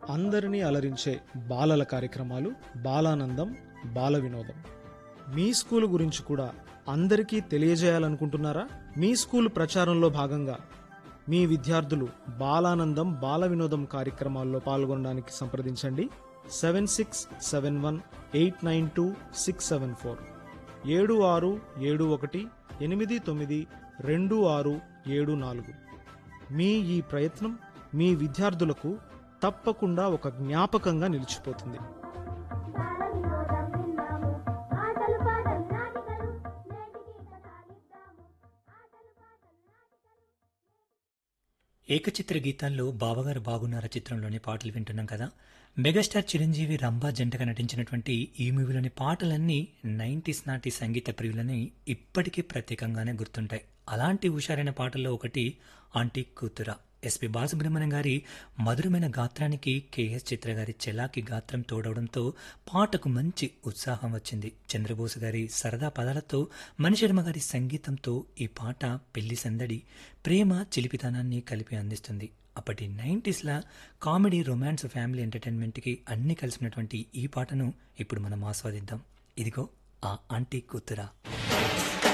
అందరినీ అలరించే బాలల కార్యక్రమాలు బాలానందం బాల వినోదం మీ స్కూల్ గురించి కూడా అందరికీ తెలియజేయాలనుకుంటున్నారా మీ స్కూల్ ప్రచారంలో భాగంగా మీ విద్యార్థులు బాలానందం బాల వినోదం కార్యక్రమాల్లో పాల్గొనడానికి సంప్రదించండి seven six seven one eight nine two six seven four ఏడు ఆరు ఏడు ఒకటి ఎనిమిది తొమ్మిది రెండు ఆరు ఏడు నాలుగు మీ ఈ ప్రయత్నం మీ విద్యార్థులకు తప్పకుండా ఒక జ్ఞాపకంగా నిలిచిపోతుంది బాలవినోదం విన్నాము ఆటలు పాటలు నాటికలు నేటికి కథాలిద్దాము ఆటలు పాటలు నాటికలు ఏకచిత్ర గీతాల్లో బావగారు బాగున్నారా చిత్రంలోని పాటలు వింటున్నాం కదా మెగాస్టార్ చిరంజీవి రంభా జంటగా నటించినటువంటి ఈ మూవీలోని పాటలన్నీ నైంటీస్ నాటి సంగీత ప్రియులని ఇప్పటికీ ప్రత్యేకంగానే గుర్తుంటాయి అలాంటి హుషారైన పాటల్లో ఒకటి ఆంటీ కూతుర ఎస్పి బాలసుబ్రహ్మణ్యం గారి మధురమైన గాత్రానికి కేఎస్ చిత్ర గారి చెలాకి గాత్రం తోడవడంతో పాటకు మంచి ఉత్సాహం వచ్చింది చంద్రబోస్ గారి సరదా పదాలతో మణిశర్మ గారి సంగీతంతో ఈ పాట పెళ్లి సందడి ప్రేమ చిలిపితనాన్ని కలిపి అందిస్తుంది అప్పటి నైంటీస్లా కామెడీ రొమాన్స్ ఫ్యామిలీ ఎంటర్టైన్మెంట్కి అన్ని కలిసినటువంటి ఈ పాటను ఇప్పుడు మనం ఆస్వాదిద్దాం ఇదిగో ఆ ఆంటీ కూతురా